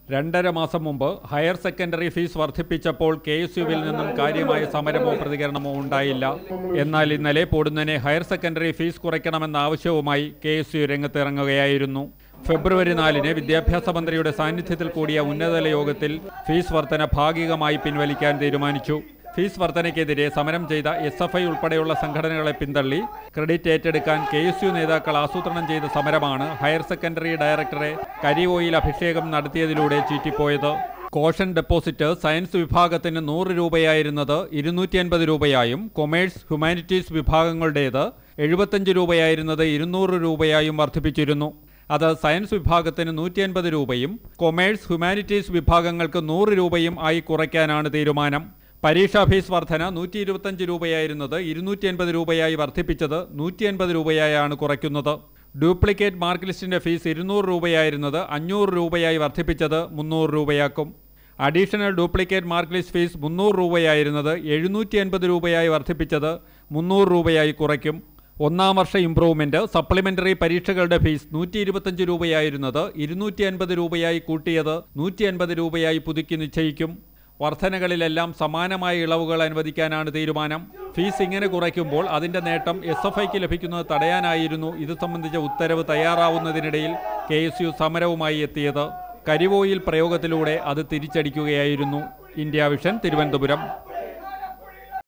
രണ്ടര മാസം മുമ്പ് ഹയർ സെക്കൻഡറി ഫീസ് വർദ്ധിപ്പിച്ചപ്പോൾ കെ എസ് യുവിൽ നിന്നും കാര്യമായ സമരമോ പ്രതികരണമോ ഉണ്ടായില്ല എന്നാൽ ഇന്നലെ പൊടുന്നനെ ഹയർ സെക്കൻഡറി ഫീസ് കുറയ്ക്കണമെന്ന ആവശ്യവുമായി കെ എസ് യു രംഗത്തിറങ്ങുകയായിരുന്നു ഫെബ്രുവരി നാലിന് വിദ്യാഭ്യാസ മന്ത്രിയുടെ സാന്നിധ്യത്തിൽ കൂടിയ ഉന്നതതല യോഗത്തിൽ ഫീസ് വർധന ഭാഗികമായി പിൻവലിക്കാൻ തീരുമാനിച്ചു ഫീസ് വർധനയ്ക്കെതിരെ സമരം ചെയ്ത എസ് എഫ് ഐ ഉൾപ്പെടെയുള്ള സംഘടനകളെ പിന്തള്ളി ക്രെഡിറ്റ് ഏറ്റെടുക്കാൻ കെ എസ് യു നേതാക്കൾ ആസൂത്രണം ചെയ്ത സമരമാണ് ഹയർ സെക്കൻഡറി ഡയറക്ടറെ കരിവോയിൽ അഭിഷേകം നടത്തിയതിലൂടെ ചീറ്റിപ്പോയത് കോഷൻ ഡെപ്പോസിറ്റ് സയൻസ് വിഭാഗത്തിന് നൂറ് രൂപയായിരുന്നത് ഇരുന്നൂറ്റി അൻപത് രൂപയായും കൊമേഴ്സ് ഹ്യൂമാനിറ്റീസ് വിഭാഗങ്ങളുടേത് എഴുപത്തഞ്ച് രൂപയായിരുന്നത് ഇരുന്നൂറ് രൂപയായും വർദ്ധിപ്പിച്ചിരുന്നു അത് സയൻസ് വിഭാഗത്തിന് നൂറ്റി അൻപത് രൂപയും കൊമേഴ്സ് ഹ്യൂമാനിറ്റീസ് വിഭാഗങ്ങൾക്ക് നൂറ് രൂപയും ആയി കുറയ്ക്കാനാണ് തീരുമാനം പരീക്ഷാ ഫീസ് വർധന നൂറ്റി ഇരുപത്തഞ്ച് രൂപയായിരുന്നത് ഇരുന്നൂറ്റി അൻപത് രൂപയായി വർദ്ധിപ്പിച്ചത് നൂറ്റി അൻപത് രൂപയായാണ് കുറയ്ക്കുന്നത് ഡ്യൂപ്ലിക്കേറ്റ് മാർക്ക് ലിസ്റ്റിന്റെ ഫീസ് ഇരുന്നൂറ് രൂപയായിരുന്നത് അഞ്ഞൂറ് രൂപയായി വർദ്ധിപ്പിച്ചത് മുന്നൂറ് രൂപയാക്കും additional duplicate mark list fees മുന്നൂറ് രൂപയായിരുന്നത് എഴുന്നൂറ്റി അൻപത് രൂപയായി വർദ്ധിപ്പിച്ചത് മുന്നൂറ് രൂപയായി കുറയ്ക്കും ഒന്നാം വർഷ ഇംപ്രൂവ്മെന്റ് സപ്ലിമെന്ററി പരീക്ഷകളുടെ ഫീസ് നൂറ്റി ഇരുപത്തഞ്ച് രൂപയായിരുന്നത് ഇരുന്നൂറ്റി അൻപത് രൂപയായി കൂട്ടിയത് നൂറ്റി അൻപത് രൂപയായി പുതുക്കി നിശ്ചയിക്കും വർധനകളിലെല്ലാം സമാനമായ ഇളവുകൾ അനുവദിക്കാനാണ് തീരുമാനം ഫീസ് ഇങ്ങനെ കുറയ്ക്കുമ്പോൾ അതിന്റെ നേട്ടം എസ് എഫ് ഐക്ക് ലഭിക്കുന്നത് തടയാനായിരുന്നു ഇത് സംബന്ധിച്ച ഉത്തരവ് തയ്യാറാവുന്നതിനിടയിൽ കെ എസ് യു സമരവുമായി എത്തിയത് കരിവോയിൽ പ്രയോഗത്തിലൂടെ അത് തിരിച്ചടിക്കുകയായിരുന്നു ഇന്ത്യ വിഷൻ തിരുവനന്തപുരം